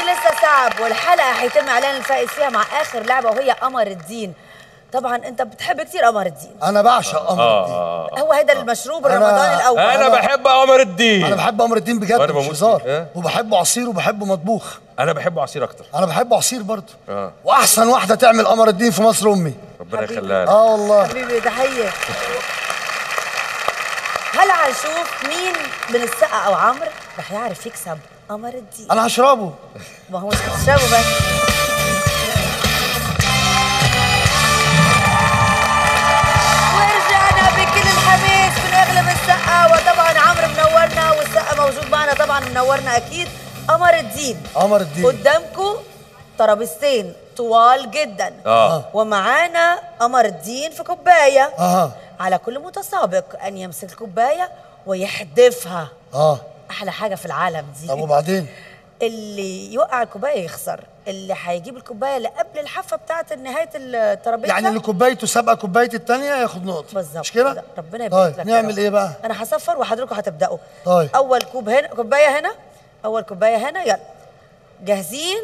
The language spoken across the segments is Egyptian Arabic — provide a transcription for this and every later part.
لسه صعب والحلقه هيتم اعلان الفائز فيها مع اخر لعبه وهي قمر الدين طبعا انت بتحب كتير قمر الدين انا بعشق قمر الدين هو هذا المشروب أنا- الرمضاني الاول انا بحب قمر الدين انا بحب قمر الدين بجد وأنا مش بموت هزار فيه. إيه؟ وبحبه عصير وبحبه مطبوخ انا بحبه عصير اكتر انا بحبه عصير برضه اه واحسن واحده تعمل قمر الدين في مصر امي ربنا حبيبي. يخليها لك. اه والله حبيبي تحيه هلا هنشوف مين من السقا او عمرو رح يعرف يكسب قمر الدين انا هشربه ما هو مش بتشربه بس ورجعنا بكل الحماس بنغلب السقا وطبعا عمرو منورنا والسقا موجود معنا طبعا منورنا اكيد قمر الدين قمر الدين قدامكم ترابيزتين طوال جدا اه ومعانا قمر الدين في كوبايه اها على كل متسابق ان يمسك الكوبايه ويحدفها اه احلى حاجه في العالم دي طب وبعدين اللي يوقع الكوبايه يخسر اللي هيجيب الكوبايه اللي قبل الحفه بتاعت نهايه الترابيزه يعني اللي كوبايته سابقه كوبايه الثانيه ياخد نقطه بالظبط مش كده ربنا يبارك طيب لك نعمل يا رب. ايه بقى انا هصفر وحضراتكم هتبداوا طيب. اول كوب هنا كوبايه هنا اول كوبايه هنا يلا جاهزين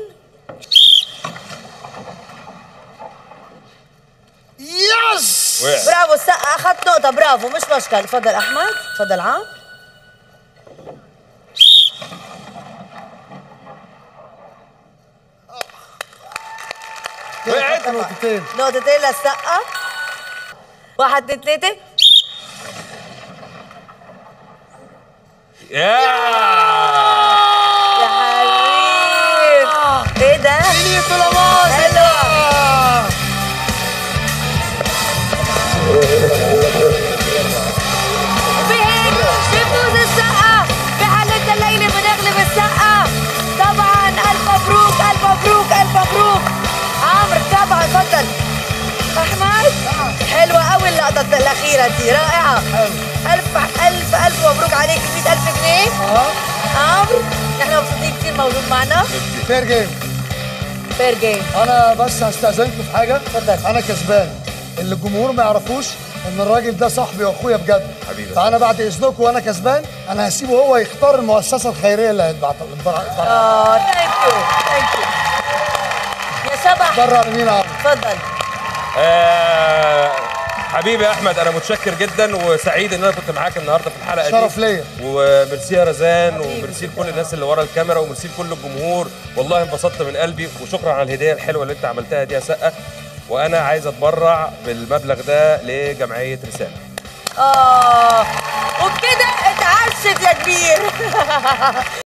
يس وقع برافو السقا اخذت نقطه برافو مش مشكله اتفضل احمد اتفضل عام كده وقعت. خدت نقطتين نقطتين للسقا واحد اتنين تلاته يا يا حبيب ايه ده؟ في لماس حلوة وفي هيك بيفوز السقا بحلقة الليلة بنغلب السقا طبعا ألف مبروك ألف مبروك ألف مبروك عمرو طبعا اتفضل أحمد حلوة أوي اللقطة الأخيرة دي رائعة ألف ألف ألف مبروك عليك 100000 جنيه اه عمرو احنا مبسوطين كتير موجود معنا فير جيم فير جيم انا بس هستاذنكم في حاجه اتفضل. انا كسبان اللي الجمهور ما يعرفوش ان الراجل ده صاحبي واخويا بجد حبيبي. فانا بعد اذنكم وانا كسبان انا هسيبه هو يختار المؤسسه الخيريه اللي هيتبعتها اه ثانك يو ثانك يو يا شبح بره مين عارف اتفضل آه، حبيبي يا احمد انا متشكر جدا وسعيد ان انا كنت معاك النهارده في الحلقه دي شرف ليا. وميرسي يا رزان حبيبي، وميرسي لكل الناس اللي ورا الكاميرا وميرسي لكل الجمهور والله انبسطت من قلبي وشكرا على الهديه الحلوه اللي انت عملتها دي يا سقا وانا عايز اتبرع بالمبلغ ده لجمعيه رساله اه وبكده اتعشت يا كبير